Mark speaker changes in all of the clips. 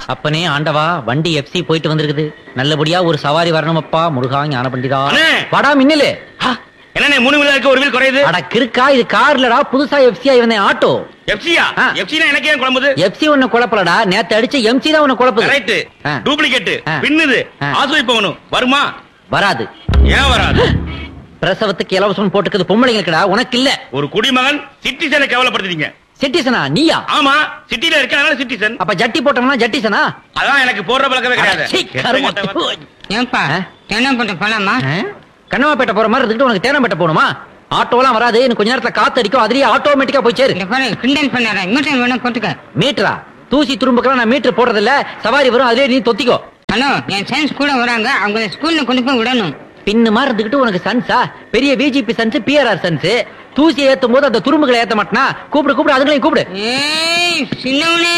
Speaker 1: அப்பனே ஆண்டவா வண்டி எஃப்சி போயிட்டு வந்திருக்குது நல்லபடியா ஒரு சவாரி வரணுமப்பா முருகா ஞான பண்டிதா
Speaker 2: அண்ணே!
Speaker 1: வாடா மின்னலு
Speaker 2: என்னண்ணே மூணு வீலா இருக்கு ஒரு வீல் குறையுது
Speaker 1: அட கிறுக்கா இது கார்லடா புதுசா எஃப்சி ஆகி வந்தேன் ஆட்டோ
Speaker 2: எஃப்சியா
Speaker 1: ஆ.
Speaker 2: எஃப்சினா எனக்கு ஏன் குழம்புது
Speaker 1: எஃப்சி ஒண்ணு குழப்பலடா நேத்து அடிச்ச எம்சி தான் உன்னை குழப்புது
Speaker 2: கரெக்ட்
Speaker 1: ஆ.
Speaker 2: டூப்ளிகேட்
Speaker 1: ஆ.
Speaker 2: பின்னுது
Speaker 1: ஆ.
Speaker 2: ஆசுவை போகணும் வருமா
Speaker 1: வராது
Speaker 2: ஏன் வராது
Speaker 1: பிரசவத்துக்கு இலவசம் போட்டுக்குது பொம்பளைங்களுக்குடா உனக்கு இல்ல
Speaker 2: ஒரு குடிமகன் சிட்டிசனை கேவலப்படுத்துறீங்க
Speaker 1: சிட்டிசனா நீயா
Speaker 2: ஆமா சிட்டில இருக்க அதனால சிட்டிசன்
Speaker 1: அப்ப ஜட்டி போட்டோம்னா ஜட்டிசனா
Speaker 2: அதான் எனக்கு போடுற பழக்கமே கிடையாது
Speaker 1: சீ, கருமம்.
Speaker 2: கெட்ட கெட்ட வார்த்தை.
Speaker 3: ஏன்பா
Speaker 1: ஆ?
Speaker 3: தென்னம்பட்டு போலாமா
Speaker 1: ஆ? கண்ணமாப்பேட்டை போற மாதிரி இருந்துட்டு உனக்கு தேனம்பேட்டை போகணுமா ஆட்டோலாம் வராது இன்னும் கொஞ்ச நேரத்துல காத்து அடிக்கும் அதுலயே ஆட்டோமேட்டிக்கா போய் சேரு
Speaker 3: இந்த பாரு கிண்டல் பண்ணாத மீட்டர் வேணா போட்டுக்க
Speaker 1: மீட்டரா தூசி துரும்புக்கெல்லாம் நான் மீட்டர் போடுறது இல்ல சவாரி வரும் அதுலயே நீ தொத்திக்கோ
Speaker 3: ஹலோ என் சயின்ஸ் கூட வராங்க அவங்க ஸ்கூல்ல கொண்டு போய் விடணும்
Speaker 1: பின்னு மாதிரி இருந்துகிட்டு உனக்கு சன்ஸா பெரிய விஜிபி சன்ஸ் பிஆர்ஆர் சன்ஸ் தூசி ஏத்தும் போது அந்த துரும்புகளை ஏத்த மாட்டனா கூப்பிடு கூப்பிடு அதுங்களையும் கூப்பிடு
Speaker 3: ஏய் சின்னவனே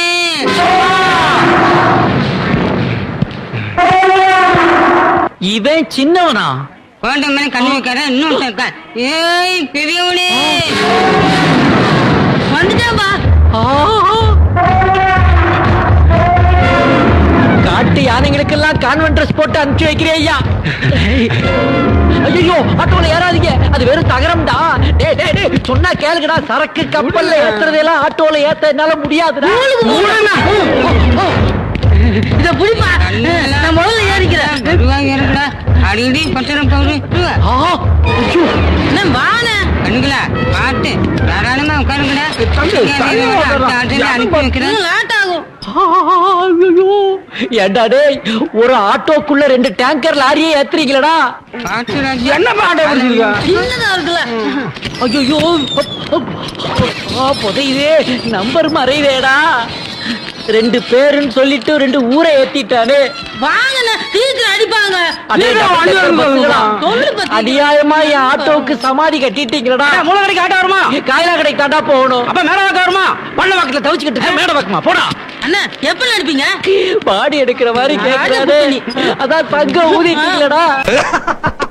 Speaker 1: இவன் சின்னவனா
Speaker 3: குழந்தை மேல கண்ணு வைக்காத இன்னொருத்தன் இருக்கா ஏய் பெரியவனே வந்துட்டாம்பா
Speaker 1: காட்டு யானைகளுக்கெல்லாம் கான்வென்ட் ட்ரெஸ் போட்டு அனுப்பிச்சு வைக்கிறேன் ஐயா ஐயோ ஆட்டோல ஏறாதீங்க அது வெறும் தகரம்டா டேய் டேய் டேய் சொன்னா கேளுங்கடா சரக்கு கப்பல்ல ஏத்துறதெல்லாம் ஆட்டோல ஏத்த என்னால முடியாதுடா
Speaker 3: இத புடிப்பா நான் முதல்ல ஏறிக்கிறேன் மெதுவா ஏறுடா அடிக்கடி பத்திரம் போகுது
Speaker 1: ஆ, ஐயோ,
Speaker 3: வாண கண்ணுங்களா பாட்டு தாராளமா உட்காருங்கடா
Speaker 1: தம்பி, தம்பி,
Speaker 3: அடுத்த ஆட்டில அனுப்பி வைக்கிறேன் லேட் ஆகும்
Speaker 1: ஆ, ஐயோ. ஏண்டா டேய் ஒரு ஆட்டோக்குள்ள ரெண்டு டேங்கர் லாரியே ஏத்துறீங்களடா
Speaker 3: பாட்டு ராஜா
Speaker 1: என்ன பாடம் புரிஞ்சுக்கா
Speaker 3: சின்னதா இருக்குல்ல
Speaker 1: ஐயோ புதையுதே நம்பர் மறைவேடா ரெண்டு பேருன்னு சொல்லிட்டு ரெண்டு ஊரை ஏத்திட்டானே
Speaker 3: வாங்கண்ண சீக்கிரம் அடிப்பாங்க
Speaker 1: அநியாயமா என் ஆட்டோவுக்கு சமாதி கட்டிட்டீங்களடா மூல கடைக்கு ஆட்டோ வருமா காயலா கடைக்கு தாண்டா போகணும் அப்ப மேட வாக்க வருமா பள்ள வாக்கத்துல தவிச்சுக்கிட்டு மேட வாக்குமா போடா
Speaker 3: அண்ணா எப்ப அடிப்பீங்க
Speaker 1: பாடி எடுக்கிற மாதிரி கேட்கறாரு அதான் தங்க ஊதிட்டீங்களடா